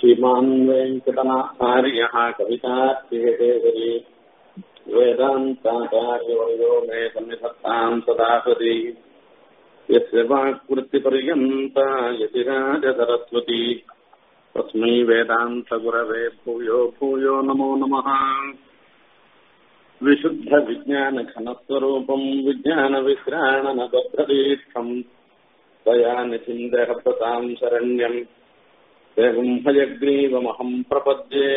श्रीमान् वेङ्कटनाचार्यः कवितार्थिकेसरी वेदान्ताचार्यवर्यो मे सन्निधत्ताम् सदा सति यस्य वाक्वृत्तिपर्यन्ता यतिराजसरस्वती तस्मै वेदान्तगुरवे भूयो भूयो नमो नमः विशुद्धविज्ञानघनस्वरूपम् विज्ञानविश्राणनबद्धदीक्षम् दया निचिन्द्रहप्रताम् शरण्यम् देवम् हयग्रीवमहम् प्रपद्ये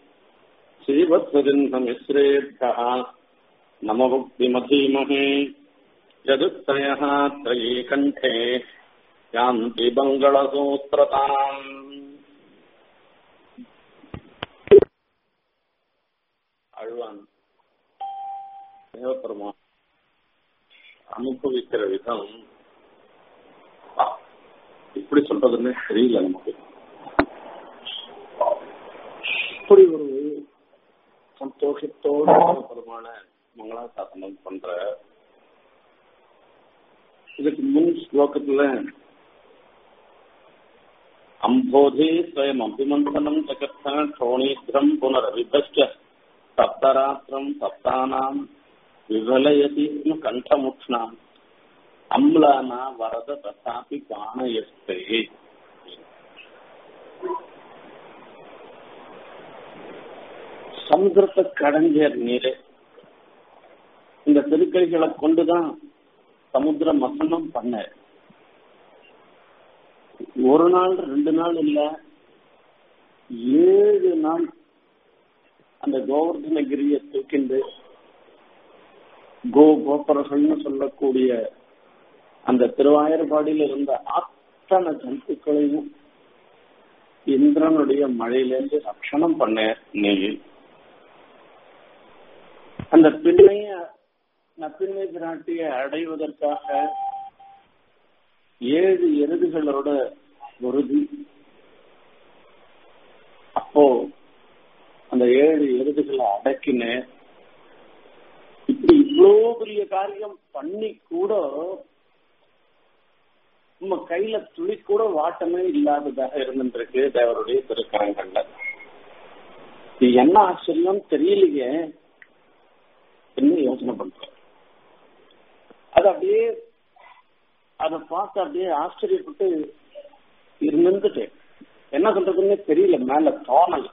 श्रीवत्सजिह्नमिश्रेभ्यः नमभुक्तिमधीमहे यदुक्तयः त्रयी कण्ठे यान्ति मङ्गलसूत्रताम् அழ்வான் தேவபெருமா அனுபவிக்கிற விதம் இப்படி சொல்றதுன்னு தெரியல நமக்கு இப்படி ஒரு சந்தோஷத்தோட பெருமான மங்களாசாசனம் பண்ற இதுக்கு முன் ஸ்லோகத்துல அம்போதே ஸ்வயம் அபிமந்தனம் ஜகத்தா க்ஷோணீத்திரம் புனரவிபஷ்ட சப்தராத்திரம் சப்தானாம் விவலயதி ஸ்ம கண்டமுக்ஷ்ணாம் அம்லானா வரத ததாபி பானயஸ்தே சமுதிரத்தை கடைஞ்ச நீரே இந்த திருக்கைகளை கொண்டுதான் சமுத்திர மசனம் பண்ண ஒரு நாள் ரெண்டு நாள் இல்ல ஏழு நாள் அந்த கோவர்தனகிரியை தூக்கிண்டு கோ கோபுரங்கள்னு சொல்லக்கூடிய அந்த திருவாயர்பாடியில் இருந்த அத்தனை ஜந்துக்களையும் இந்திரனுடைய மழையிலேருந்து ரட்சணம் பண்ண நீ அந்த பின்னைய நப்பின்மை பிராட்டியை அடைவதற்காக ஏழு எருதுகளோட உறுதி அப்போ அந்த ஏழு எருதுகளை அடக்கின இப்படி இவ்வளோ பெரிய காரியம் பண்ணி கூட நம்ம கையில துளி கூட வாட்டமே இல்லாததாக இருந்துருக்கு தேவருடைய திருக்கரங்கள்ல இது என்ன ஆச்சரியம் தெரியலையே என்ன யோசனை பண்ற அது அப்படியே அதை பார்த்து அப்படியே ஆச்சரியப்பட்டு இருந்துட்டேன் என்ன சொல்றதுன்னு தெரியல மேல தோணல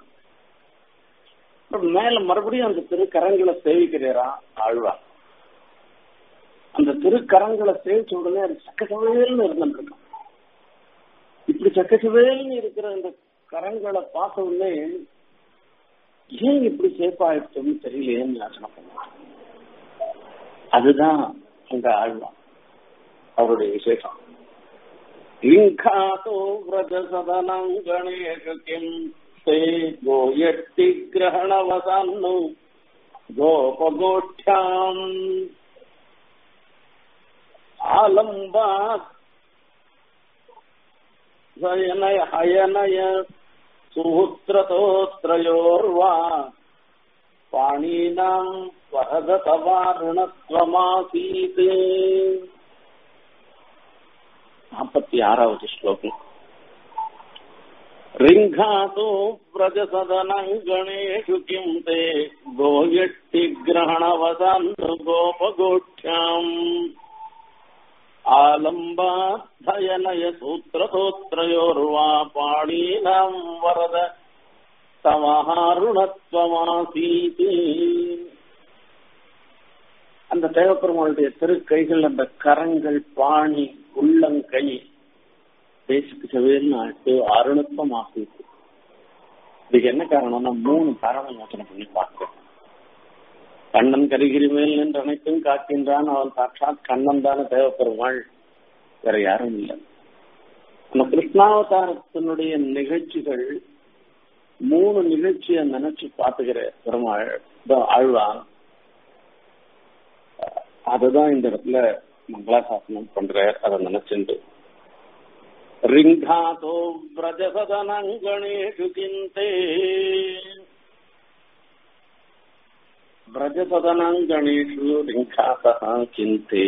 மேல மறுபடியும் அந்த திருக்கரங்களை சேவிக்கிறா ஆழ்வா அந்த திருக்கரங்களை சேவிச்ச உடனே அது சக்கச்சவேல்னு இருந்துருக்கான் இப்படி சக்கச்சவேல்னு இருக்கிற அந்த கரங்களை பார்த்த உடனே ஏன் இப்படி சேஃபாயிடுச்சுன்னு தெரியலையேன்னு யோசனை பண்ண அதுதான் அங்க ஆழ்வா அவருடைய விசேஷம் லிங்காதோ விரத சதனம் கணேஷ கிம் ते गोयट्टिग्रहणवसन्नु गोपगोष्ठ्याम् आलम्बात् हयनय हयनय सुहूत्रतोत्रयोर्वा पाणीनाम् वरदतवारुणत्वमासीत् நாற்பத்தி ஆறாவது ஸ்லோகம் ऋङ्घातो व्रजसदनङ्गणेषु किम् ते गोयट्टिग्रहणवसन्तु गोपगोष्ठ्याम् आलम्बाद्धयनय सूत्रतोत्रयोर्वा पाणीनाम् वरद தமஹாருணத்வமாசீதி அந்த தேவப்பெருமாளுடைய திருக்கைகள் அந்த கரங்கள் பாணி உள்ளங்கை பேசுக்கு செவேல்னு ஆட்டு அருணுத்தம் ஆசித்து இதுக்கு என்ன காரணம்னா மூணு காரணம் யோசனை பண்ணி பார்க்கிறேன் கண்ணன் கரிகிரி மேல் நின்று அனைத்தும் காக்கின்றான் அவன் சாட்சாத் கண்ணன் தானே தேவைப்பெருமாள் வேற யாரும் இல்லை அந்த கிருஷ்ணாவதாரத்தினுடைய நிகழ்ச்சிகள் மூணு நிகழ்ச்சியை நினைச்சு பார்த்துக்கிற பெருமாள் ஆழ்வான் அதுதான் இந்த இடத்துல மங்களாசாசனம் பண்ற அதை நினைச்சுண்டு ரிங்காதோ व्रजसदनङ्गणेषु चिन्ते व्रजसदनङ्गणेषु रिङ्घातः चिन्ते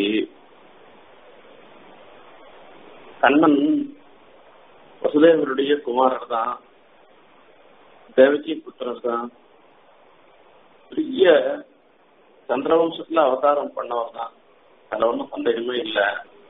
கண்ணன் வசுதேவருடைய குமாரர் தான் தேவகி புத்திரர் தான் பெரிய சந்திரவம்சத்துல அவதாரம் பண்ணவர் தான் அதுல ஒன்றும் சந்தேகமே இல்லை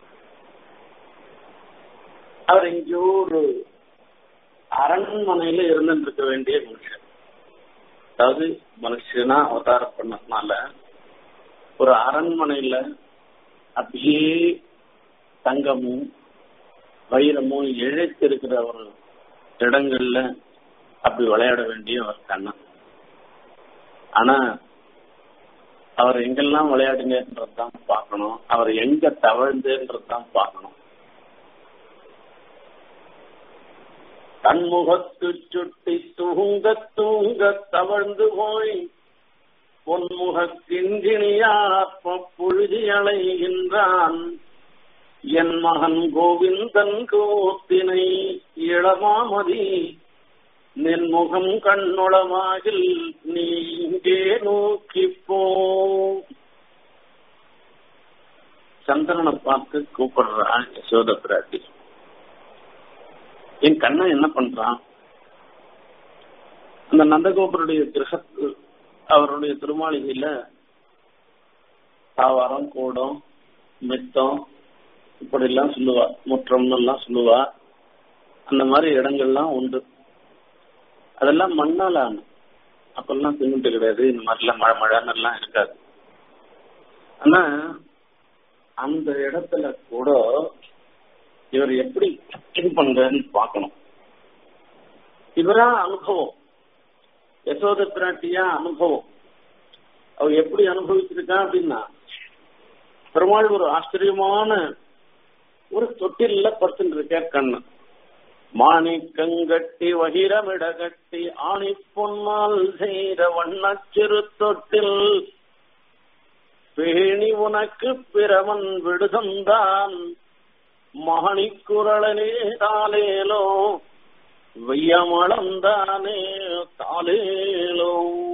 அவர் எங்கேயோ ஒரு அரண்மனையில இருந்துட்டு இருக்க வேண்டிய மனுஷன் அதாவது மனுஷனா அவதாரம் பண்ணதுனால ஒரு அரண்மனையில அப்படியே தங்கமும் வைரமும் இழைத்து இருக்கிற ஒரு இடங்கள்ல அப்படி விளையாட வேண்டிய ஒரு கண்ணன் ஆனா அவர் எங்கெல்லாம் விளையாடுங்கன்றது தான் பார்க்கணும் அவர் எங்க தவழ்ந்துன்றது தான் பார்க்கணும் தன்முகத்து சுட்டி தூங்க தூங்க தவழ்ந்து போய் பொன்முக கிஞ்சினியாப்ப புழுதி அலைகின்றான் என் மகன் கோவிந்தன் கோத்தினை இளமாமதி நின்முகம் கண்ணுளமாகில் நீ இங்கே நோக்கிப்போ சந்திரனை பார்த்து கூப்பிடுறான் யசோத பிராட்டி என் கண்ணன் என்ன பண்றான் அந்த நந்தகோபருடைய கிரகத்து அவருடைய திருமாளிகையில தாவாரம் கூடம் மித்தம் இப்படி எல்லாம் சொல்லுவா முற்றம்னு எல்லாம் சொல்லுவா அந்த மாதிரி இடங்கள்லாம் உண்டு அதெல்லாம் மண்ணால ஆன அப்பெல்லாம் சிமெண்ட் கிடையாது இந்த மாதிரிலாம் மழை மழைன்னு எல்லாம் இருக்காது ஆனா அந்த இடத்துல கூட இவர் எப்படி இது பண்றன்னு பார்க்கணும் இவரா அனுபவம் யசோத பிராட்டியா அனுபவம் அவ எப்படி அனுபவிச்சிருக்கா அப்படின்னா பெருமாள் ஒரு ஆச்சரியமான ஒரு தொட்டில்ல படுத்துட்டு இருக்கார் கண்ணன் மாணிக்கங்கட்டி வகிரமிட கட்டி ஆணி பொன்னால் செய்த வண்ணச் சிறு தொட்டில் பேணி உனக்கு பிரமன் விடுதந்தான் மகணிக்குரளனே தாலேலோ வெய்யமளந்தானே தாலேலோ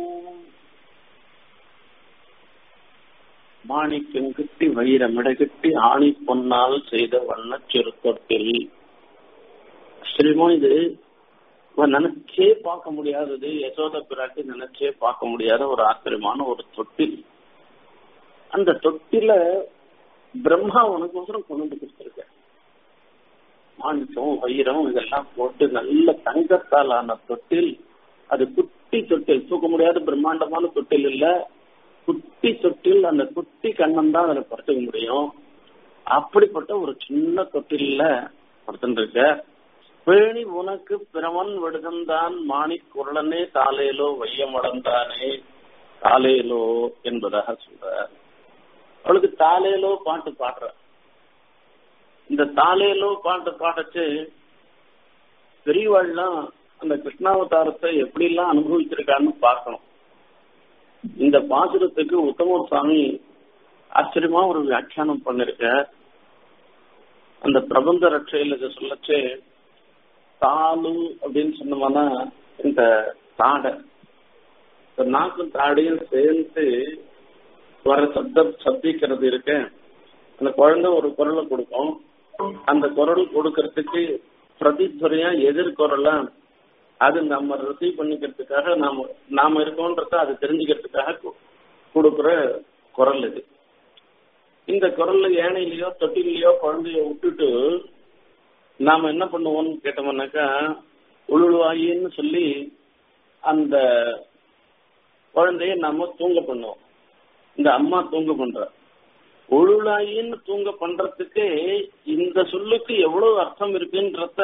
மாணிக்கம் கிட்டி வைரமிட கிட்டி ஆணி பொன்னால் செய்த வண்ணச் சிறுத்தொட்டில் ஆச்சரியமா இது நினைச்சே பார்க்க முடியாதது யசோத பிராட்டி நினைச்சே பார்க்க முடியாத ஒரு ஆச்சரியமான ஒரு தொட்டில் அந்த தொட்டில பிரம்மா உனக்கோசரம் கொண்டு வந்து கொடுத்திருக்க மாணிக்கம் வைரம் இதெல்லாம் போட்டு நல்ல தங்கத்தால் ஆன தொட்டில் அது குட்டி தொட்டில் தூக்க முடியாத பிரம்மாண்டமான தொட்டில் இல்ல குட்டி தொட்டில் அந்த குட்டி கண்ணன் தான் அதுல படுத்துக்க முடியும் அப்படிப்பட்ட ஒரு சின்ன தொட்டில்ல படுத்துருக்க பேணி உனக்கு பிரமன் விடுதந்தான் மாணி குரலனே தாலேலோ வையமடந்தானே தாலேலோ என்பதாக சொல்ற அவளுக்கு தாலேலோ பாட்டு பாடுற இந்த தாலேலோ பாட்டு பாடச்சு பெரியவாள்லாம் அந்த கிருஷ்ணாவதாரத்தை எப்படி எல்லாம் அனுபவிச்சிருக்கான்னு பார்க்கணும் இந்த பாசுரத்துக்கு உத்தம சுவாமி ஆச்சரியமா ஒரு வியாக்கியானம் பண்ணிருக்க அந்த பிரபந்த ரட்சையில சொல்லச்சு தாலு அப்படின்னு சொன்னோம்னா இந்த தாடை இந்த நாக்கும் தாடையும் சேர்ந்து வர சப்தம் சப்திக்கிறது இருக்க அந்த குழந்தை ஒரு குரலை கொடுக்கும் அந்த குரல் கொடுக்கறதுக்கு பிரதித்துறையா எதிர்குரலா அது நம்ம ரிசீவ் பண்ணிக்கிறதுக்காக நாம நாம இருக்கோன்றத அது தெரிஞ்சுக்கிறதுக்காக கொடுக்குற குரல் இது இந்த குரல்ல ஏனையிலயோ தொட்டிலையோ குழந்தைய விட்டுட்டு நாம என்ன பண்ணுவோம்னு கேட்டோம்னாக்கா உழுவாயின்னு சொல்லி அந்த குழந்தைய நாம தூங்க பண்ணுவோம் இந்த அம்மா தூங்க பண்ற ஒழுளாயின்னு தூங்க பண்றதுக்கு இந்த சொல்லுக்கு எவ்வளவு அர்த்தம் இருக்குன்றத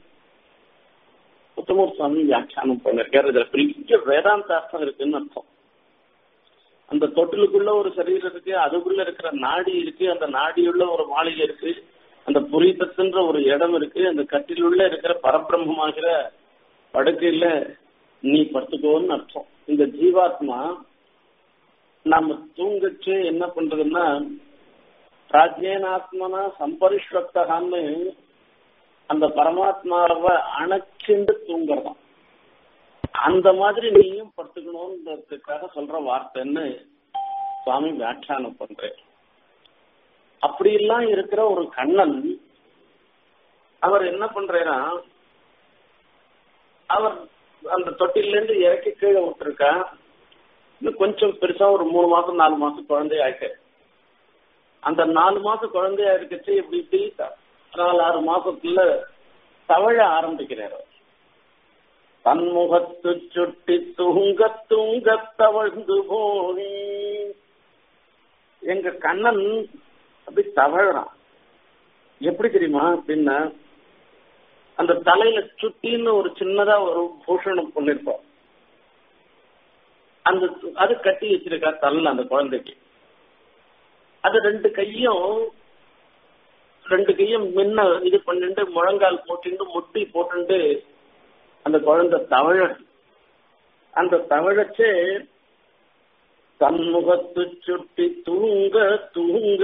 உத்தமர் சுவாமி வியாக்கியானம் பண்ணிருக்காரு இதுல பெரிய வேதாந்த அர்த்தம் இருக்குன்னு அர்த்தம் அந்த தொட்டிலுக்குள்ள ஒரு சரீரம் இருக்கு அதுக்குள்ள இருக்கிற நாடி இருக்கு அந்த நாடியுள்ள ஒரு மாளிகை இருக்கு அந்த புரிதத்துன்ற ஒரு இடம் இருக்கு அந்த கட்டிலுள்ள இருக்கிற பரபிரம்மமாகிற படுக்கையில நீ படுத்துக்கோன்னு அர்த்தம் இந்த ஜீவாத்மா நாம தூங்கச்சு என்ன பண்றதுன்னா பிராஜ்யனாத்மனா சம்பரிஷ்வக்தகான்னு அந்த பரமாத்மாவை அணைச்சுண்டு தூங்குறதாம் அந்த மாதிரி நீயும் படுத்துக்கணும்ன்றதுக்காக சொல்ற வார்த்தைன்னு சுவாமி வியாக்கியானம் பண்றேன் அப்படியெல்லாம் இருக்கிற ஒரு கண்ணன் அவர் என்ன பண்றேன்னா அவர் அந்த தொட்டில இருந்து இறக்கி கீழே விட்டுருக்கா இன்னும் கொஞ்சம் பெருசா ஒரு மூணு மாசம் நாலு மாசம் குழந்தை ஆயிட்டு அந்த நாலு மாசம் குழந்தையா இருக்கச்சு இப்படி இப்படி நாலு ஆறு மாசத்துல தவழ ஆரம்பிக்கிறார் தன்முகத்து சுட்டி தூங்க தூங்க தவழ்ந்து போய் எங்க கண்ணன் அப்படி தவழறான் எப்படி தெரியுமா அப்படின்னா அந்த தலையில சுட்டின்னு ஒரு சின்னதா ஒரு பூஷணம் பண்ணிருப்போம் அந்த அது கட்டி வச்சிருக்கா தள்ள அந்த குழந்தைக்கு அது ரெண்டு கையும் ரெண்டு கையும் முன்ன இது பண்ணிட்டு முழங்கால் போட்டுட்டு முட்டி போட்டுட்டு அந்த குழந்தை தவழ அந்த தவழச்சே தன்முகத்து சுட்டி தூங்க தூங்க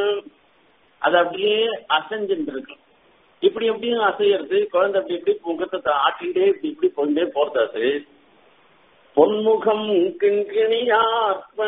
அது அப்படியே அசைஞ்சுட்டு இருக்கு இப்படி எப்படியும் அசையறது குழந்தை அப்படி இப்படி முகத்தை ஆட்டிகிட்டே இப்படி இப்படி போயிட்டே போறது அது பொன்முகம் கிண்கிணியாத்ம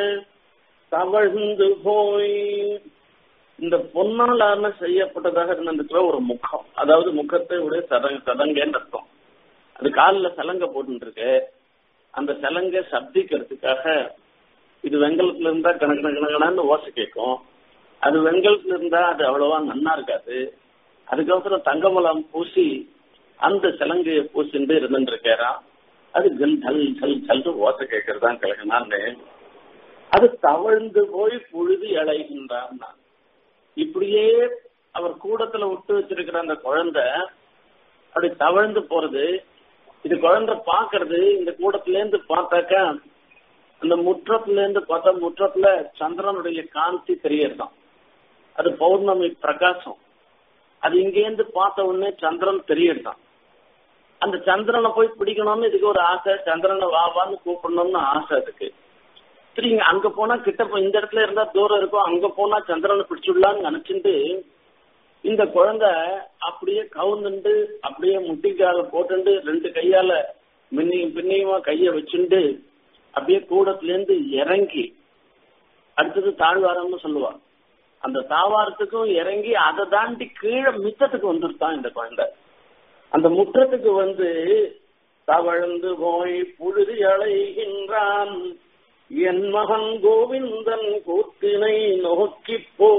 தவழ்ந்து போய் இந்த பொன்னாலான செய்யப்பட்டதாக இருந்திருக்கிற ஒரு முகம் அதாவது முகத்தை விட சதங்க சதங்கன்னு அர்த்தம் அது காலில் சலங்க போட்டு இருக்கு அந்த சலங்க சப்திக்கிறதுக்காக இது வெங்கலத்துல இருந்தா கணக்கு கணக்கணான்னு ஓசை கேட்கும் அது வெங்கலத்துல இருந்தா அது அவ்வளவா நன்னா இருக்காது அதுக்கப்புறம் தங்கமலம் பூசி அந்த சிலங்கையை பூசிண்டு இருந்துட்டு இருக்காராம் அது ஜல் ஜல் ஜல் ஜல்னு ஓசை கேட்கறதான் கிழக்குனான்னு அது தவழ்ந்து போய் புழுதி அலைகின்றான் இப்படியே அவர் கூடத்துல விட்டு வச்சிருக்கிற அந்த குழந்தை அப்படி தவழ்ந்து போறது இது குழந்தை பாக்குறது இந்த கூடத்துல இருந்து பார்த்தாக்கா அந்த முற்றத்துல இருந்து பார்த்தா முற்றத்துல சந்திரனுடைய காந்தி தெரியறதாம் அது பௌர்ணமி பிரகாசம் அது இங்கேருந்து பார்த்த உடனே சந்திரன் தெரியறதாம் அந்த சந்திரனை போய் பிடிக்கணும்னு இதுக்கு ஒரு ஆசை சந்திரனை வா வான்னு கூப்பிடணும்னு ஆசை அதுக்கு சரி இங்க அங்க போனா கிட்ட போ- இந்த இடத்துல இருந்தா தூரம் இருக்கும் அங்க போனா சந்திரனை பிடிச்சுடலாம்னு நினைச்சிட்டு இந்த குழந்தை அப்படியே கவுந்துண்டு அப்படியே முட்டிக்கால போட்டுண்டு ரெண்டு கையால மின்னியும் பின்னியுமா கைய வச்சுண்டு அப்படியே கூடத்துல இருந்து இறங்கி அடுத்தது தாழ்வாரம்னு சொல்லுவா அந்த தாவாரத்துக்கும் இறங்கி அதை தாண்டி கீழே மித்தத்துக்கு வந்துருத்தான் இந்த குழந்தை அந்த முற்றத்துக்கு வந்து தவழ்ந்து போய் புழுதி அலைகின்றான் என் மகன் கோவிந்தன் கூத்தினை நோக்கி போ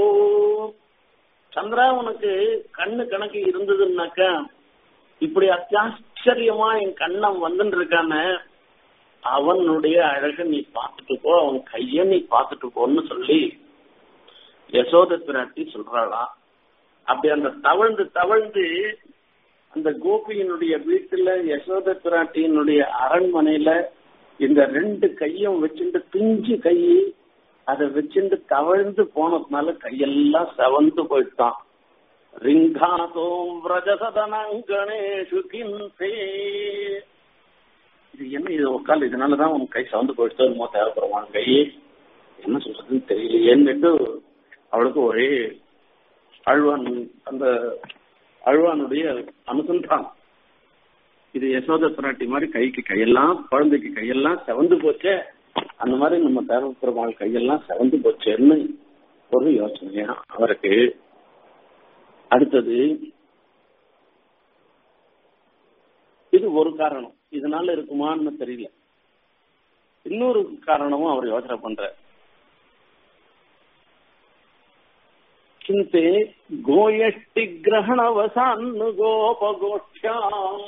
சந்திரா உனக்கு கண்ணு கணக்கு இருந்ததுன்னாக்கா இப்படி அத்தியாச்சரியமா என் கண்ணம் வந்துட்டு இருக்கானே அவனுடைய அழக நீ பார்த்துட்டு போ அவன் கைய நீ பார்த்துட்டு போன்னு சொல்லி யசோத பிராட்டி சொல்றாளாம் அப்படி அந்த தவழ்ந்து தவழ்ந்து அந்த கோபியினுடைய வீட்டுல யசோத பிராட்டியினுடைய அரண்மனையில இந்த ரெண்டு கையும் வச்சுட்டு பிஞ்சு கை அதை வச்சுட்டு தவழ்ந்து போனதுனால கையெல்லாம் செவந்து போயிட்டான் ரிங்காதோ விரஜசதனங்கணேஷு கிந்தே இது என்ன இது உட்கால் இதனாலதான் உன் கை சவுந்து போயிடுச்சோ என்னமோ தேவைப்படுவான் கை என்ன சொல்றதுன்னு தெரியலையேன்னுட்டு அவளுக்கு ஒரே அழ்வான் அந்த அழ்வானுடைய அனுசந்தானம் இது யசோத பிராட்டி மாதிரி கைக்கு கையெல்லாம் குழந்தைக்கு கையெல்லாம் செவந்து போச்சே அந்த மாதிரி நம்ம தேவப்பெருமாள் கையெல்லாம் செவந்து போச்சேன்னு ஒரு யோசனையா அவருக்கு அடுத்தது இது ஒரு காரணம் இதனால இருக்குமான்னு தெரியல இன்னொரு காரணமும் அவர் யோசனை பண்ற ಚಿಂತೆ ಗೋಯಷ್ಟಿ ಗ್ರಹಣವಸಾನ್ನು கோபகோஷ்யாம்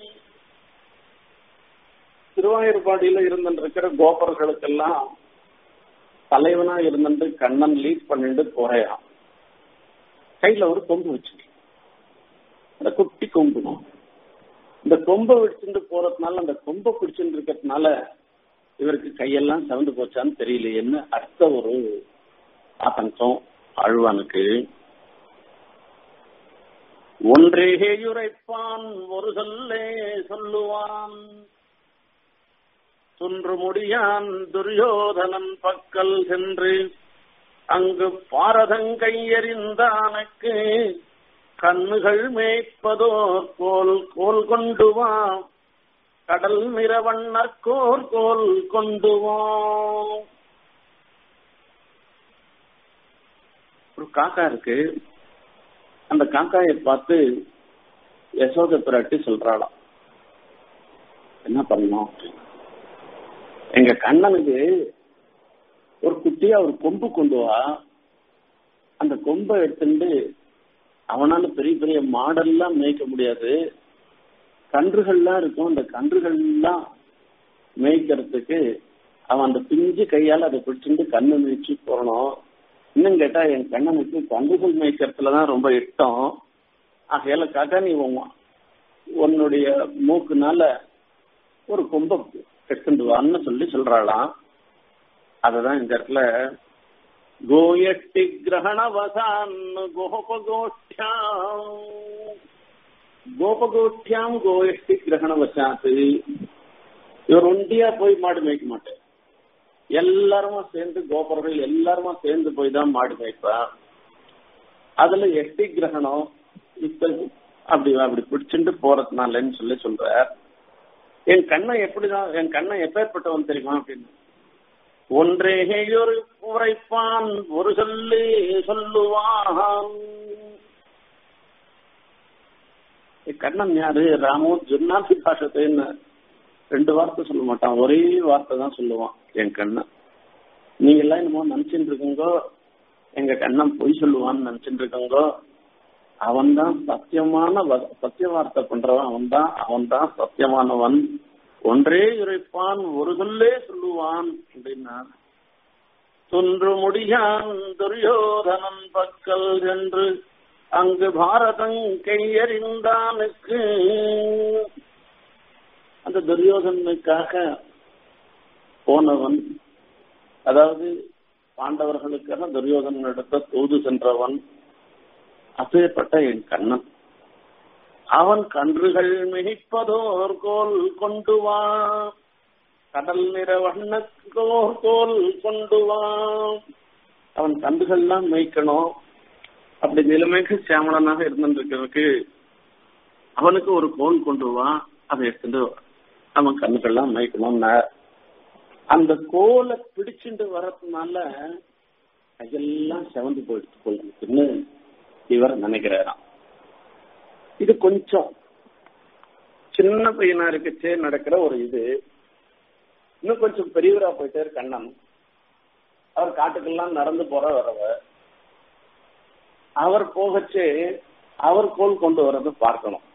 திருவாயூர்பாடியில இருந்திருக்கிற கோபர்களுக்கெல்லாம் தலைவனா இருந்துட்டு கண்ணன் லீட் பண்ணிட்டு போறையாம் கையில ஒரு கொம்பு வச்சு அந்த குட்டி கொம்பு இந்த கொம்பை வச்சுட்டு போறதுனால அந்த கொம்பை பிடிச்சிட்டு இருக்கிறதுனால இவருக்கு கையெல்லாம் செவந்து போச்சான்னு தெரியலையேன்னு அடுத்த ஒரு ஆதங்கம் ஆழ்வானுக்கு ஒன்றே உரைப்பான் ஒரு சொல்லே சொல்லுவான் துன்று முடியான் துரியோதனன் பக்கல் சென்று அங்கு பாரதங்கையறிந்தானுக்கு கண்ணுகள் மேய்ப்பதோர் கோல் கோல் கொண்டு வா கடல் நிறவண்ணற்கோர் கோல் கொண்டு வா ஒரு காக்கா இருக்கு அந்த காக்காயை பார்த்து யசோத பிராட்டி சொல்றாளாம் என்ன பண்ணணும் எங்க கண்ணனுக்கு ஒரு குட்டியா ஒரு கொம்பு கொண்டு வா அந்த கொம்பை எடுத்துட்டு அவனால பெரிய பெரிய மாடெல்லாம் மேய்க்க முடியாது கன்றுகள்லாம் இருக்கும் அந்த கன்றுகள்லாம் மேய்க்கிறதுக்கு அவன் அந்த பிஞ்சு கையால அதை பிடிச்சிட்டு கண்ணு மேய்ச்சி போறணும் இன்னும் கேட்டா என் கண்ணனுக்கு கன்றுகள் மேய்க்கிறதுலதான் ரொம்ப இஷ்டம் ஆகையால காக்கா நீ உன்னுடைய மூக்குனால ஒரு கொம்பை எடுத்துட்டு வான்னு சொல்லி சொல்றாளாம் அததான் இந்த இடத்துல கோயட்டி கிரகணவசான் கோபகோஷ்டியாம் கோபகோஷ்டியாம் கோயஷ்டி கிரகணவசாத்து இவர் ஒண்டியா போய் மாடு மேய்க்க மாட்டேன் எல்லாருமா சேர்ந்து கோபுரங்கள் எல்லாருமா சேர்ந்து போய் தான் மாடு மேய்ப்பான் அதுல எட்டி கிரகணம் இப்ப அப்படி அப்படி பிடிச்சிட்டு போறதுனாலன்னு சொல்லி சொல்ற என் கண்ணை எப்படிதான் என் கண்ணை எப்பேற்பட்டவன் தெரியுமா அப்படின்னு ஒன்றே ஒரு உரைப்பான் ஒரு சொல்லி சொல்லுவான் கண்ணன் யாரு ராமோ ஜுன்னாசி பாஷத்தைன்னு ரெண்டு வார்த்தை சொல்ல மாட்டான் ஒரே வார்த்தை தான் சொல்லுவான் என் கண்ணன் நீங்க எல்லாம் என்னமோ நினைச்சுட்டு இருக்கீங்கோ எங்க கண்ணன் பொய் சொல்லுவான்னு நினைச்சுட்டு இருக்கீங்கோ அவன் தான் சத்தியமான சத்திய வார்த்தை பண்றவன் அவன் தான் அவன் தான் சத்தியமானவன் ஒன்றே இறைப்பான் ஒரு சொல்லே சொல்லுவான் அப்படின்னா தொன்று முடியான் துரியோதனன் பக்கல் என்று அங்கு பாரதம் கையறிந்தானுக்கு அந்த துரியோதனுக்காக போனவன் அதாவது பாண்டவர்களுக்காக துரியோதனிடத்த தூது சென்றவன் அப்பேற்பட்ட என் கண்ணன் அவன் கன்றுகள் மிகிப்பதோர் கோல் கொண்டு வா கடல் நிற வண்ணக்கோர் கோல் கொண்டு வா அவன் கன்றுகள்லாம் மேய்க்கணும் அப்படி நிலைமைக்கு சியாமலனாக இருந்திருக்கிறதுக்கு அவனுக்கு ஒரு கோல் கொண்டு வா அதை எடுத்துட்டு அவன் கண்ணுக்கெல்லாம் மேய்க்கணும்னா அந்த கோலை பிடிச்சிட்டு வர்றதுனால கையெல்லாம் செவந்து போயிடுச்சு போயிருக்குன்னு இவர் நினைக்கிறாராம் இது கொஞ்சம் சின்ன பையனா இருக்கச்சே நடக்கிற ஒரு இது இன்னும் கொஞ்சம் பெரியவரா போயிட்டாரு கண்ணன் அவர் காட்டுக்கெல்லாம் நடந்து போற வரவர் அவர் போகச்சே அவர் கோல் கொண்டு வர்றதை பார்க்கணும்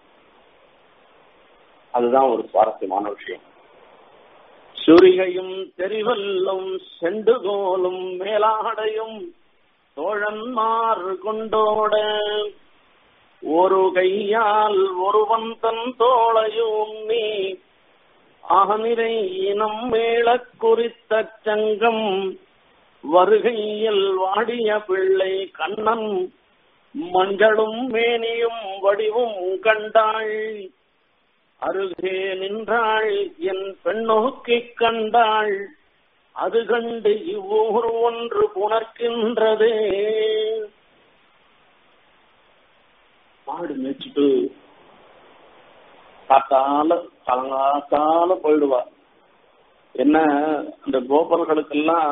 அதுதான் ஒரு சுவாரஸ்யமான விஷயம் சுரிகையும் தெரிவல்லும் செண்டுகோலும் மேலாடையும் தோழன்மார் கொண்டோட ஒரு கையால் ஒருவன் தன் தோளையும் நீ அகநிறை இனம் மேளக் குறித்த சங்கம் வருகையில் வாடிய பிள்ளை கண்ணன் மஞ்சளும் மேனியும் வடிவும் கண்டாள் அருகே நின்றாள் என் பெண்ணோக்கிக் கண்டாள் அது கண்டு இவ்வூர் ஒன்று புணர்க்கின்றதே மாடு மேய்ச்சிட்டு காத்தால காலங்காத்தால போயிடுவா என்ன அந்த கோபர்களுக்கெல்லாம்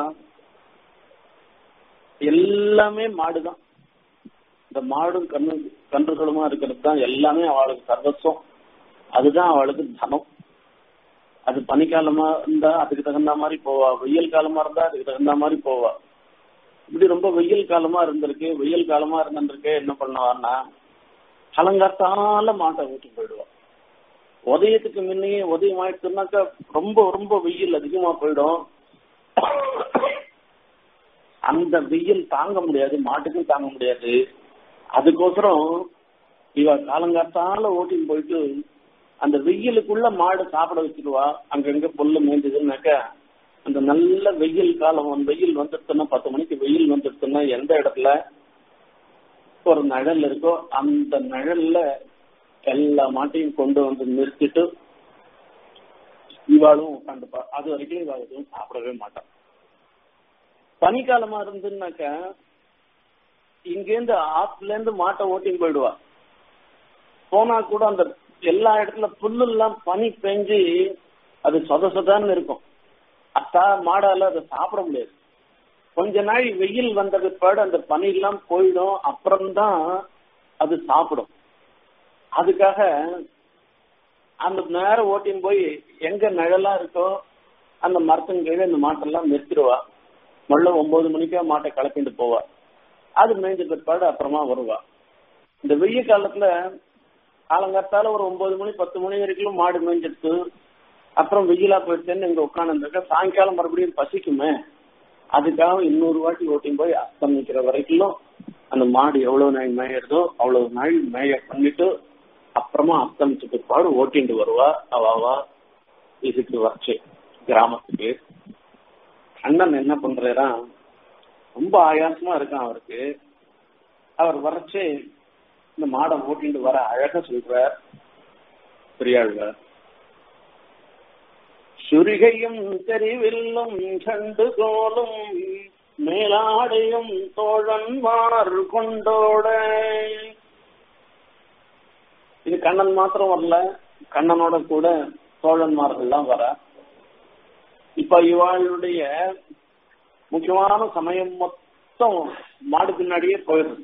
எல்லாமே மாடுதான் இந்த மாடும் கண்ணு கன்றுகளுமா இருக்கிறது தான் எல்லாமே அவளுக்கு சர்வஸ்வம் அதுதான் அவளுக்கு தனம் அது பனிக்காலமா இருந்தா அதுக்கு தகுந்த மாதிரி போவா வெயில் காலமா இருந்தா அதுக்கு தகுந்த மாதிரி போவா இப்படி ரொம்ப வெயில் காலமா இருந்திருக்கு வெயில் காலமா இருந்திருக்கு என்ன பண்ணுவான்னா கலங்காத்தால மாட்டை ஊட்டி போயிடுவா உதயத்துக்கு முன்னையே உதயம் ஆயிடுச்சுனாக்கா ரொம்ப ரொம்ப வெயில் அதிகமா போயிடும் அந்த வெயில் தாங்க முடியாது மாட்டுக்கும் தாங்க முடியாது அதுக்கோசரம் இவ காலங்காத்தால ஓட்டின்னு போயிட்டு அந்த வெயிலுக்குள்ள மாடு சாப்பிட வச்சிருவா அங்கங்க புல்லு மேய்ஞ்சதுன்னாக்கா அந்த நல்ல வெயில் காலம் வந்து வெயில் வந்துடுச்சுன்னா பத்து மணிக்கு வெயில் வந்துடுச்சுன்னா எந்த இடத்துல ஒரு நிழல் இருக்கோ அந்த நிழல்ல எல்லா மாட்டையும் கொண்டு வந்து நிறுத்திட்டு இவாளும் உட்காந்துப்பா அது வரைக்கும் இவா எதுவும் சாப்பிடவே மாட்டான் பனிக்காலமா இருந்துன்னாக்கா இங்கேருந்து ஆத்துல இருந்து மாட்டை ஓட்டின்னு போயிடுவா போனா கூட அந்த எல்லா இடத்துல புல்லு எல்லாம் பனி பெஞ்சு அது சொத சொதான்னு இருக்கும் அத்தா மாடால அதை சாப்பிட முடியாது கொஞ்ச நாள் வெயில் வந்த பிற்பாடு அந்த பனி எல்லாம் போயிடும் அப்புறம்தான் அது சாப்பிடும் அதுக்காக அந்த நேரம் ஓட்டின்னு போய் எங்க நிழலா இருக்கோ அந்த மரத்தின் கீழே இந்த மாட்டெல்லாம் நிறுத்திடுவா மொள்ள ஒன்பது மணிக்கே மாட்டை கிளப்பிட்டு போவா அது மேய்ஞ்ச பிற்பாடு அப்புறமா வருவா இந்த வெய்ய காலத்துல காலங்காத்தால ஒரு ஒன்பது மணி பத்து மணி வரைக்கும் மாடு மேய்ஞ்சிட்டு அப்புறம் வெயிலா போயிடுச்சேன்னு இங்க உட்காந்துருக்க சாயங்காலம் மறுபடியும் பசிக்குமே அதுக்காக இன்னொரு வாட்டி ஓட்டின்னு போய் அஸ்தமிக்கிற வரைக்கும் அந்த மாடு எவ்வளவு நாள் மேயறதோ அவ்வளவு நாள் மேய பண்ணிட்டு அப்புறமா அஸ்தமிச்ச பிற்பாடு ஓட்டிட்டு வருவா அவாவா இதுக்கு வச்சு கிராமத்துக்கு அண்ணன் என்ன பண்றாரா ரொம்ப ஆயாசமா இருக்கான் அவருக்கு அவர் வரைச்சு இந்த மாடை ஓட்டிட்டு வர அழக சொல்றார் பெரியாழ்வார் சுரிகையும் தெரிவில்லும் கண்டு கோலும் மேலாடையும் தோழன்மார் கொண்டோட இது கண்ணன் மாத்திரம் வரல கண்ணனோட கூட தோழன்மார்கள்லாம் வர இப்ப இவாளுடைய முக்கியமான சமயம் மொத்தம் மாடு பின்னாடியே போயிடுது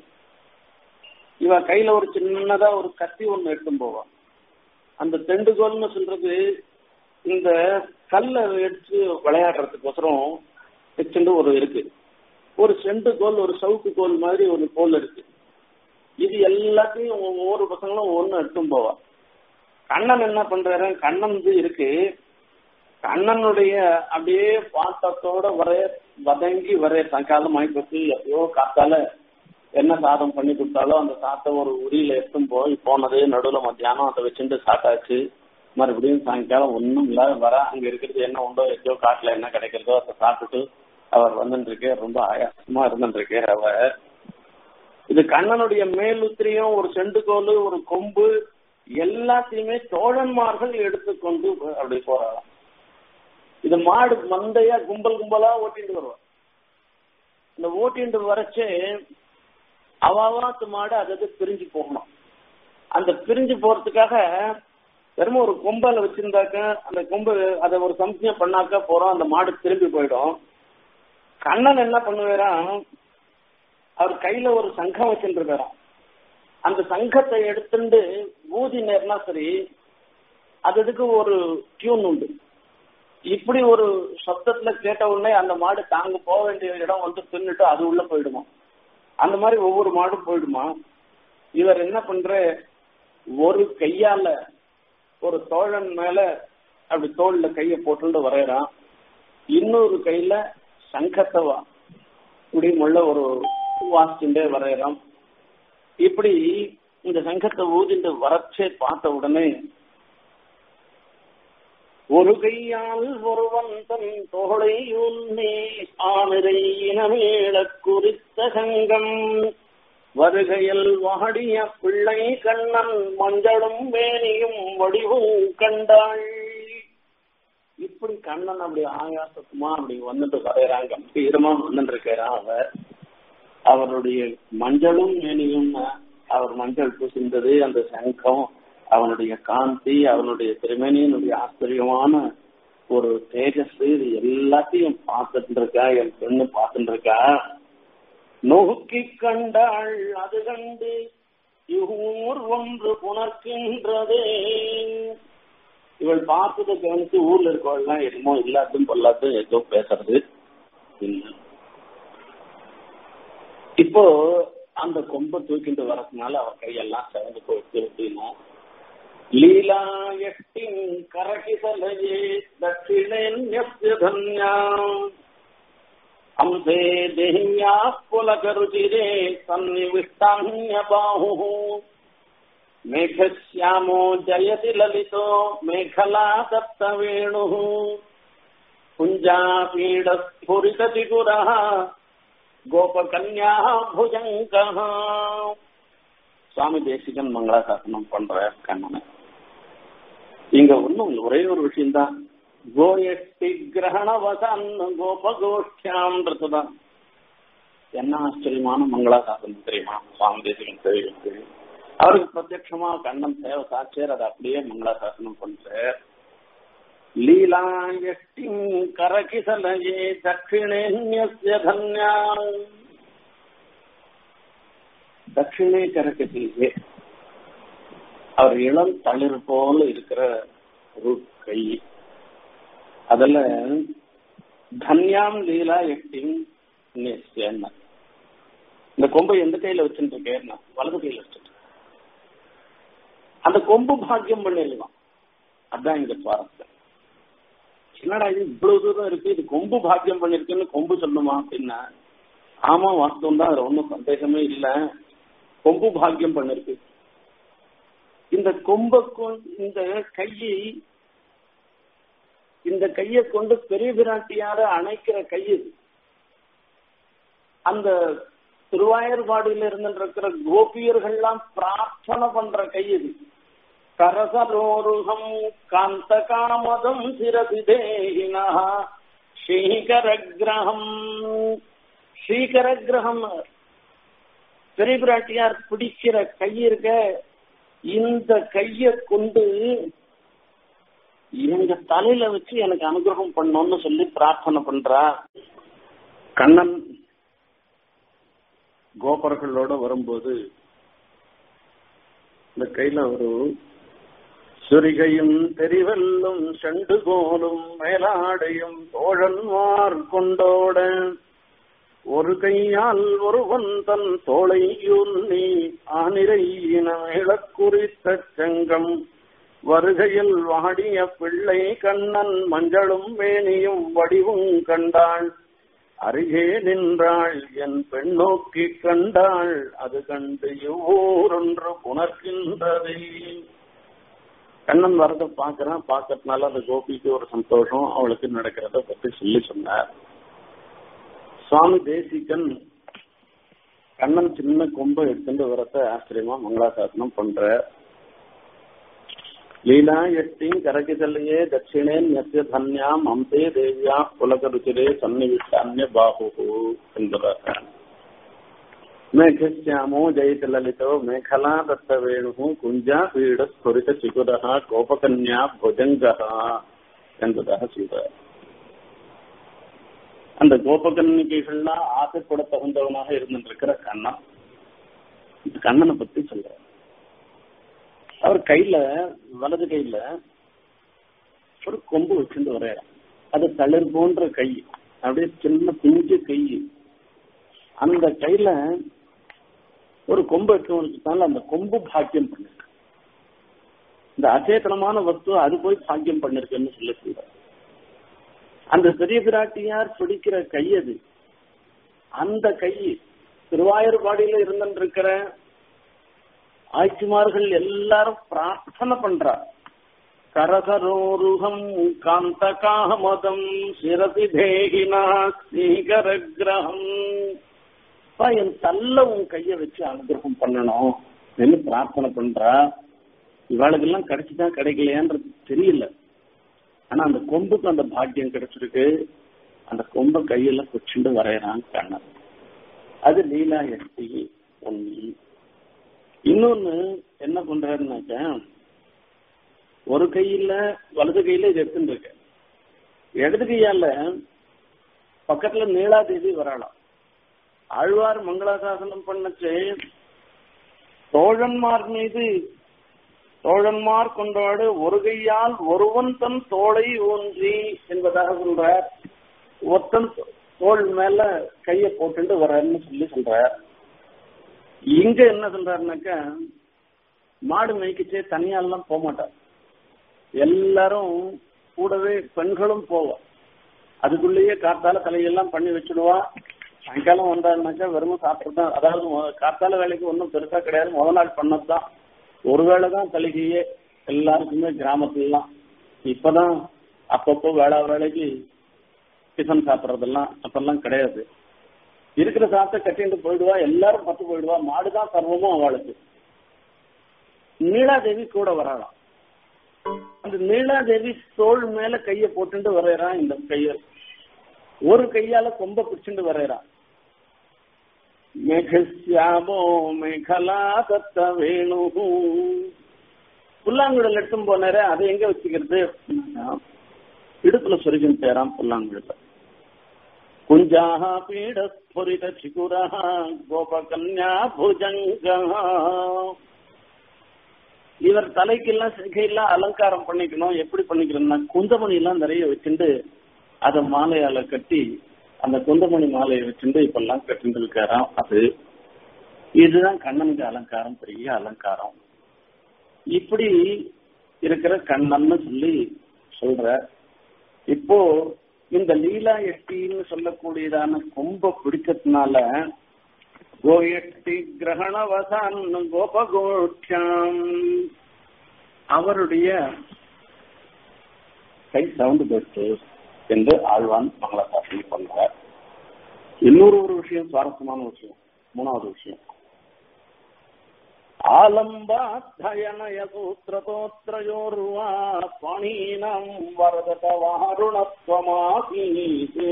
இவ கையில ஒரு சின்னதா ஒரு கத்தி ஒண்ணு எடுத்துன்னு போவான் அந்த தெண்டுகோல்னு சொல்றது இந்த கல்லை எடுத்து விளையாடுறதுக்கோசரம் வச்சுட்டு ஒரு இருக்கு ஒரு செண்டு கோல் ஒரு சவுக்கு கோல் மாதிரி ஒரு கோல் இருக்கு இது எல்லாத்தையும் ஒவ்வொரு பசங்களும் ஒண்ணு எடுத்தும் போவா கண்ணன் என்ன பண்றாரு கண்ணன் இது இருக்கு கண்ணனுடைய அப்படியே பாட்டத்தோட வர வதங்கி வர சாயங்காலம் ஆகி போச்சு எப்பயோ காத்தால என்ன சாதம் பண்ணி கொடுத்தாலும் அந்த சாத்தை ஒரு உரியில எடுத்தும் போய் போனது நடுவுல மத்தியானம் அதை வச்சுட்டு சாட்டாச்சு மறுபடியும் சாயங்காலம் ஒன்றும் இல்லாத வர அங்க இருக்கிறது என்ன உண்டோ எச்சோ காட்டுல என்ன கிடைக்கிறதோ அதை சாப்பிட்டுட்டு அவர் வந்துட்டு இருக்கு ரொம்ப ஆயாசமா இருந்துட்டு இருக்கு அவர் இது கண்ணனுடைய மேலுத்திரியும் ஒரு செண்டுகோல் ஒரு கொம்பு எல்லாத்தையுமே தோழன்மார்கள் எடுத்துக்கொண்டு அப்படி போறாராம் இது மாடு மந்தையா கும்பல் கும்பலா ஓட்டிட்டு வருவா இந்த ஓட்டிட்டு வரச்சே அவாவாத்து மாடு அது பிரிஞ்சு போகணும் அந்த பிரிஞ்சு போறதுக்காக வெறும் ஒரு கொம்பல வச்சிருந்தாக்க அந்த கொம்பு அதை ஒரு சம்சனை பண்ணாக்க போறோம் அந்த மாடு திரும்பி போயிடும் கண்ணன் என்ன பண்ணுவாராம் அவர் கையில ஒரு சங்கம் வச்சுருக்காராம் அந்த சங்கத்தை எடுத்துட்டு ஊதி நேர்னா சரி அது இதுக்கு ஒரு டியூன் உண்டு இப்படி ஒரு சப்தத்துல கேட்ட உடனே அந்த மாடு தாங்க போக வேண்டிய இடம் வந்து தின்னுட்டு அது உள்ள போயிடுமா அந்த மாதிரி ஒவ்வொரு மாடும் போயிடுமா இவர் என்ன பண்ற ஒரு கையால ஒரு தோழன் மேல அப்படி தோல்ல கைய போட்டுட்டு வரையறான் இன்னொரு கையில சங்கத்தவா இப்படி முள்ள ஒரு வாசிச்சுட்டே வரையறான் இப்படி இந்த சங்கத்தை ஊதிண்டு வரச்சே பார்த்த உடனே ஒரு கையால் ஒருவன் தன் தோளை உன்னே ஆனிரை இனமேள குறித்த சங்கம் வருகையில் வாடிய பிள்ளை கண்ணன் மஞ்சளும் மேனியும் வடிவும் கண்டாள் இப்படி கண்ணன் அப்படி ஆகாசத்துமா அப்படி வந்துட்டு வரையறாங்க கம்பீரமா வந்துட்டு இருக்கிறான் அவர் அவருடைய மஞ்சளும் மேனியும் அவர் மஞ்சள் பூசிந்தது அந்த சங்கம் அவனுடைய காந்தி அவனுடைய திருமணியினுடைய ஆச்சரியமான ஒரு தேஜஸ் இது எல்லாத்தையும் பார்த்துட்டு இருக்கா என் பெண்ணு பார்த்துட்டு இருக்கா நோக்கி கண்டாள் அது கண்டு இவ்வூர் ஒன்று புணர்க்கின்றதே இவள் பார்த்ததை கவனித்து ஊர்ல இருக்கவள்லாம் என்னமோ இல்லாதும் பொல்லாதும் ஏதோ பேசுறது இல்லை இப்போ அந்த கொம்பை தூக்கிட்டு வரதுனால அவ கையெல்லாம் சிறந்து போயிடுச்சு அப்படின்னா லீலா எட்டின் கரகிசலையே தட்சிணேன்யஸ்ய தன்யாம் अंसे देह्या पुलकरुचिरे सन्निविष्टान्य बाहुः मेघश्यामो जयति ललितो मेखला दत्तवेणुः कुञ्जापीडस्फुरितचिकुरः गोपकन्या भुजङ्कः சுவாமி தேசிகன் மங்களாசாசனம் பண்ற கண்ணனை இங்க ஒண்ணும் ஒரே ஒரு விஷயம்தான் கோயஷ்டி கிரகணவசன் கோபகோஷ்டியான்றதுதான் என்ன ஆச்சரியமான மங்களாசாசனம் தெரியுமா சுவாமி தேசிகன் தெரியும் அவருக்கு பிரத்யட்சமா கண்ணன் சேவ சாட்சியர் அதை அப்படியே மங்களாசாசனம் பண்ற லீலா எஷ்டி கரகிசலயே தட்சிணேன்யஸ்ய தன்யா தட்சிணே கரகசியே அவர் இளம் தளிர் போல இருக்கிற ஒரு கை அதுல தன்யாம் லீலா எட்டிங் என்ன இந்த கொம்பை எந்த கையில வச்சுட்டு இருக்கேன் வலது கையில வச்சுட்டு அந்த கொம்பு பாக்கியம் பண்ணிடலாம் அதான் இங்க சுவாரஸ்யம் என்னடா இது இவ்வளவு தூரம் இருக்கு இது கொம்பு பாக்கியம் பண்ணிருக்குன்னு கொம்பு சொல்லுமா அப்படின்னா ஆமா வாஸ்தவம் தான் அதுல ஒன்றும் சந்தேகமே இல்லை கொம்பு பாக்கியம் பண்ணிருக்கு இந்த கொம்பை இந்த கையை இந்த கையை கொண்டு பெரிய பிராட்டியார அணைக்கிற கை இது அந்த திருவாயர்பாடியில இருந்துருக்கிற கோபியர்கள்லாம் பிரார்த்தனை பண்ற கை இது கரசரோருகம் காந்த காமதம் சிரசிதேகினா ஸ்ரீகரகிரகம் ஸ்ரீகரகிரகம் பெரிய பிராட்டியார் பிடிக்கிற கை இருக்க இந்த கைய கொண்டு எங்க தலையில வச்சு எனக்கு அனுகிரகம் பண்ணணும்னு சொல்லி பிரார்த்தனை பண்றா கண்ணன் கோபர்களோட வரும்போது இந்த கையில ஒரு சுரிகையும் தெரிவெல்லும் செண்டு கோலும் மேலாடையும் தோழன்மார் கொண்டோட ஒரு கையால் ஒருவன் தன் தோளை யுன்னி ஆனிரையின இழக்குறித்த செங்கம் வருகையில் வாடிய பிள்ளை கண்ணன் மஞ்சளும் மேனியும் வடிவும் கண்டாள் அருகே நின்றாள் என் பெண் நோக்கி கண்டாள் அது கண்டு இவ்வூரொன்று புணர்கின்றதே கண்ணன் வரத பாக்குறான் பாக்கிறதுனால அந்த கோபிக்கு ஒரு சந்தோஷம் அவளுக்கு நடக்கிறத பத்தி சொல்லி சொன்னார் சுவாமி தேசிகன் கண்ணன் சின்ன கொம்பை எடுத்துட்டு வரத ஆச்சரியமா மங்களாசாசனம் பண்ற லீலா எட்டிங் கரகிதலையே தட்சிணே நெத்திய தன்யாம் அம்பே தேவியா புலகருச்சிரே சன்னிவிஷ்டான்ய பாபு என்கிறார் மேഘശ്യാമോ ജയിതലലിതോ മേഖലാ ദത്തവേണു കുഞ്ചാ പീഡ സ്ഫുരിത ചികുര കോപകന്യാ ഭുജംഗ என்பதாக சொல்றார் அந்த கோபகன்னிகைகள்லாம் ஆசைப்பட தகுந்தவனாக இருந்திருக்கிற கண்ணன் கண்ணனை பத்தி சொல்றார் அவர் கையில வலது கையில ஒரு கொம்பு வச்சுட்டு வரையற அது தளிர் போன்ற கை அப்படியே சின்ன பிஞ்சு கை அந்த கையில ஒரு கொம்பு எடுத்தவனுக்குனால அந்த கொம்பு பாக்கியம் பண்ணிருக்கு இந்த அச்சேதனமான வஸ்து அது போய் பாக்கியம் பண்ணிருக்குன்னு சொல்லி சொல்ற அந்த பெரிய பிராட்டியார் பிடிக்கிற கை அது அந்த கை திருவாயூர்பாடியில இருந்திருக்கிற ஆய்ச்சிமார்கள் எல்லாரும் பிரார்த்தனை பண்றார் கரகரோருகம் காந்த காமதம் சிரதி தேகினா ஸ்ரீகரகிரகம் என் தள்ள உன் கைய வச்சு அனுகிரகம் பண்ணணும் என்று பிரார்த்தனை பண்றா இவாளுக்கெல்லாம் கிடைச்சுதான் கிடைக்கலையான்றது தெரியல ஆனா அந்த கொம்புக்கு அந்த பாக்கியம் கிடைச்சிருக்கு அந்த கொம்பை கையில குச்சிண்டு வரையறான் கண்ணன் அது லீலா எட்டி ஒன்னு இன்னொன்னு என்ன பண்றாருனாக்க ஒரு கையில வலது கையில இது எடுத்துட்டு இருக்க இடது கையால பக்கத்துல நீலாதேவி வரலாம் ஆழ்வார் மங்களாசாசனம் பண்ணச்சு தோழன்மார் மீது தோழன்மார் கொண்டாடு ஒரு கையால் ஒருவன் தன் தோளை ஊன்றி என்பதாக சொல்றார் ஒருத்தன் தோல் மேல கைய போட்டுட்டு வர்றாருன்னு சொல்லி சொல்றார் இங்க என்ன சொல்றாருனாக்கா மாடு மேய்க்கிச்சே தனியாலாம் போக மாட்டார் எல்லாரும் கூடவே பெண்களும் போவா அதுக்குள்ளேயே காத்தால தலையெல்லாம் பண்ணி வச்சுடுவா சாயங்காலம் வந்தாருனாக்கா வெறும் சாப்பிட்டு தான் அதாவது காத்தால வேலைக்கு ஒன்றும் பெருசா கிடையாது முத நாள் பண்ணதுதான் ஒருவேளை தான் தலிகையே எல்லாருக்குமே கிராமத்துலலாம் இப்பதான் அப்பப்போ வேளா வேலைக்கு டிஃபன் சாப்பிட்றதெல்லாம் அப்பெல்லாம் கிடையாது இருக்கிற சாப்பிட்ட கட்டிட்டு போயிடுவா எல்லாரும் பத்து போயிடுவா மாடுதான் சர்வமும் அவளுக்கு நீலாதேவி கூட வராளாம் அந்த நீலாதேவி தோல் மேல கைய போட்டுட்டு வரையறான் இந்த கைய ஒரு கையால கொம்ப பிடிச்சுட்டு வரையறான் மேகசியாமோ மேகலா தத்த வேணு புல்லாங்குழல் எடுத்தும் போனாரு அதை எங்க வச்சுக்கிறது இடுப்புல சொருகின் பேராம் புல்லாங்குழல் குஞ்சாக பீட ஸ்புரித சிகுரா கோபகன்யா புஜங்க இவர் தலைக்கெல்லாம் சிகையெல்லாம் அலங்காரம் பண்ணிக்கணும் எப்படி பண்ணிக்கணும்னா குந்தமணி எல்லாம் நிறைய வச்சுட்டு அதை மாலையால கட்டி அந்த குந்தமணி மாலையை வச்சுட்டு இப்பெல்லாம் கட்டிட்டு இருக்காராம் அது இதுதான் கண்ணனுக்கு அலங்காரம் பெரிய அலங்காரம் இப்படி இருக்கிற கண்ணன்னு சொல்லி சொல்ற இப்போ இந்த லீலா எட்டின்னு சொல்லக்கூடியதான கொம்ப பிடிச்சதுனால கோயட்டி கிரகணவசான் கோபகோட்சாம் அவருடைய கை சவுண்டு போயிட்டு என்று ஆழ்வான் மங்களசாசனி பண்றார் இன்னொரு ஒரு விஷயம் சுவாரஸ்யமான விஷயம் மூணாவது விஷயம் ஆலம்பாத்தயனய சூத்திரதோத்ரயோர்வா பணீனம் வரதத வாருணத்வமாசீது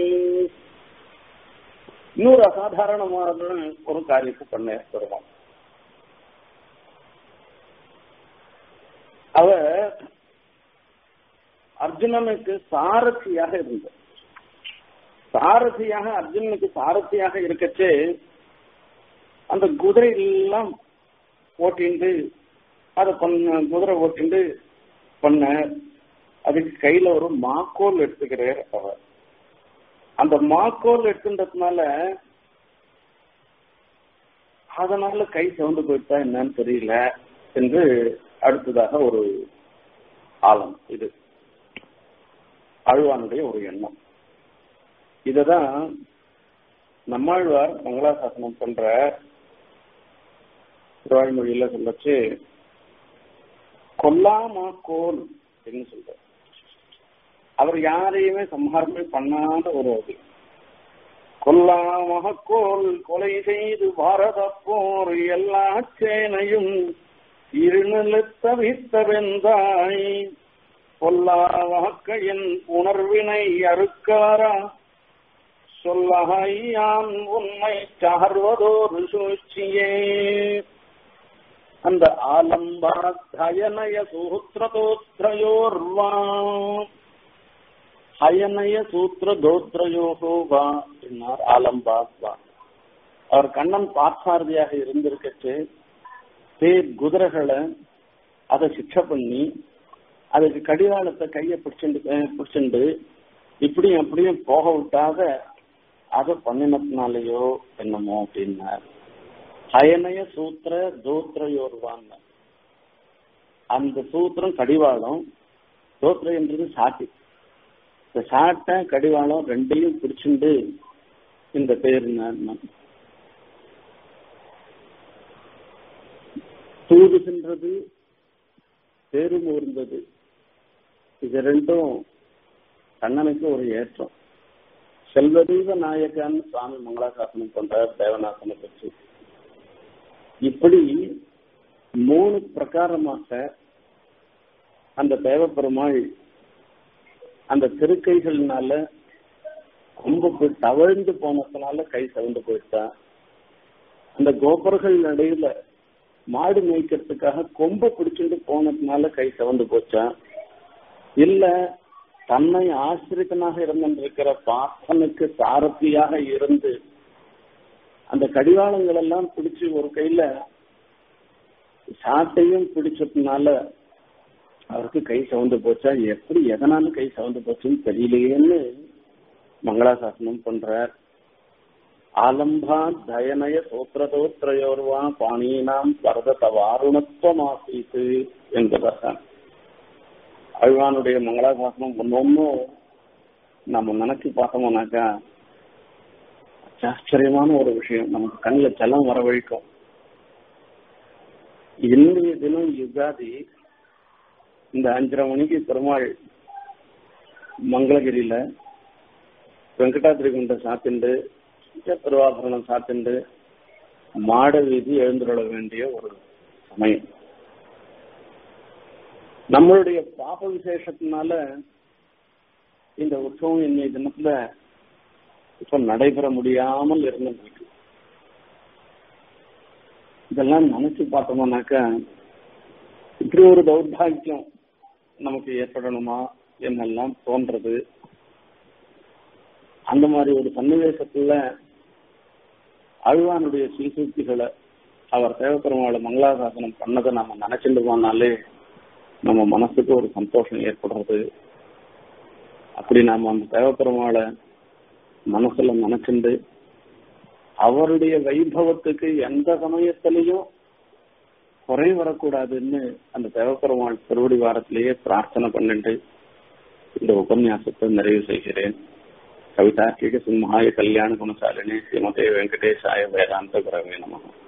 இன்னொரு அசாதாரணமான ஒரு காரியத்தை பண்ண பெருமாள் அவ அர்ஜுனனுக்கு சாரதியாக இருந்த சாரதியாக அர்ஜுனனுக்கு சாரதியாக இருக்கச்சே அந்த குதிரை எல்லாம் ஓட்டிண்டு அதை பண்ண குதிரை ஓட்டிண்டு பண்ண அதுக்கு கையில ஒரு மாக்கோல் எடுத்துக்கிறார் அவர் அந்த மாக்கோல் எடுத்துன்றதுனால அதனால கை சவுண்டு போயிட்டா என்னன்னு தெரியல என்று அடுத்ததாக ஒரு ஆழம் இது அழுவானுடைய ஒரு எண்ணம் இததான் நம்மாழ்வார் மங்களாசாசனம் பண்ற திருவாய்மொழியில சொல்லச்சு கொல்லாமா கோல் அப்படின்னு சொல்ற அவர் யாரையுமே சம்ஹாரமே பண்ணாத ஒரு அது கொல்லாமக கோல் கொலை செய்து பாரத போர் எல்லா சேனையும் இருநிலத்தவித்த வெந்தாய் பொல்லா வாக்கையின் உணர்வினை அறுக்காரா சொல்லகையான் உண்மை சார்வதோரு சூழ்ச்சியே அந்த ஆலம்பாயனய சூத்திரதோத்ரயோர்வா ஹயனய சூத்திர தோத்ரயோகோ வா என்னார் ஆலம்பாத் வா அவர் கண்ணன் பாசாரதியாக இருந்திருக்கச்சு பேர் குதிரைகளை அதை சிக்ஷை பண்ணி அதுக்கு கடிவாளத்தை கையை பிடிச்சுண்டு பிடிச்சுண்டு இப்படியும் அப்படியும் போக விட்டாத அதை பண்ணினதுனாலயோ என்னமோ அப்படின்னார் அயனய சூத்திர தோத்திரையோர்வான் அந்த சூத்திரம் கடிவாளம் தோத்திரம் என்றது சாட்டி இந்த சாட்டை கடிவாளம் ரெண்டையும் பிடிச்சுண்டு இந்த பேர் தூது சென்றது பேரும் ஊர்ந்தது இது ரெண்டும் கண்ணனுக்கு ஒரு ஏற்றம் செல்வதீப நாயகன் சுவாமி மங்களாசாசனம் பண்ற தேவநாசனை பற்றி இப்படி மூணு பிரகாரமாக அந்த தேவப்பெருமாள் அந்த திருக்கைகள்னால ரொம்ப போய் தவழ்ந்து போனதுனால கை சவுண்டு போயிட்டான் அந்த கோபுரங்கள் நடுவில் மாடு மேய்க்கிறதுக்காக கொம்பை பிடிச்சிட்டு போனதுனால கை சவந்து போச்சான் இல்ல தன்னை ஆசிரியனாக இருந்திருக்கிற பாசனுக்கு சாரதியாக இருந்து அந்த கடிவாளங்கள் எல்லாம் பிடிச்சு ஒரு கையில சாட்டையும் பிடிச்சதுனால அவருக்கு கை சவுந்து போச்சா எப்படி எதனால கை சவுந்து போச்சுன்னு தெரியலையேன்னு மங்களாசாசனம் பண்றார் ஆலம்பா தயனய சோத்திரதோத்திரையோர்வா பாணியினாம் பரதத வாருணத்துவமாசீத்து என்பதாக அழ்வானுடைய மங்களாசாசனம் ஒன்னொன்னும் நம்ம நினைச்சு பார்த்தோம்னாக்கா ஆச்சரியமான ஒரு விஷயம் நமக்கு கண்ணில் ஜலம் வரவழிக்கும் இன்றைய தினம் யுகாதி இந்த அஞ்சரை மணிக்கு பெருமாள் மங்களகிரியில வெங்கடாத்திரி குண்ட சாத்திண்டு திருவாபரணம் சாத்திண்டு மாட வீதி எழுந்துள்ள வேண்டிய ஒரு சமயம் நம்மளுடைய பாப விசேஷத்தினால இந்த உற்சவம் இன்னைய தினத்துல இப்ப நடைபெற முடியாமல் இருந்துருக்கு இதெல்லாம் நினைச்சு பார்த்தோம்னாக்கா இப்படி ஒரு தௌர்பாகியம் நமக்கு ஏற்படணுமா என்னெல்லாம் தோன்றது அந்த மாதிரி ஒரு சன்னிவேசத்துல அழ்வானுடைய சீசூக்திகளை அவர் தேவப்பெருமாளை மங்களாசாசனம் பண்ணதை நம்ம நினைச்சிட்டு போனாலே நம்ம மனசுக்கு ஒரு சந்தோஷம் ஏற்படுறது அப்படி நாம அந்த தேவப்பெருமாளை மனசுல நினைச்சுண்டு அவருடைய வைபவத்துக்கு எந்த சமயத்திலையும் குறை வரக்கூடாதுன்னு அந்த தேவப்பெருமாள் திருவடி வாரத்திலேயே பிரார்த்தனை பண்ணிட்டு இந்த உபன்யாசத்தை நிறைவு செய்கிறேன் கவிதார்க்கிக சிம்ஹாய கல்யாண குணசாலினி ஸ்ரீமதே வெங்கடேஷாய வேதாந்த குரவே நமகம்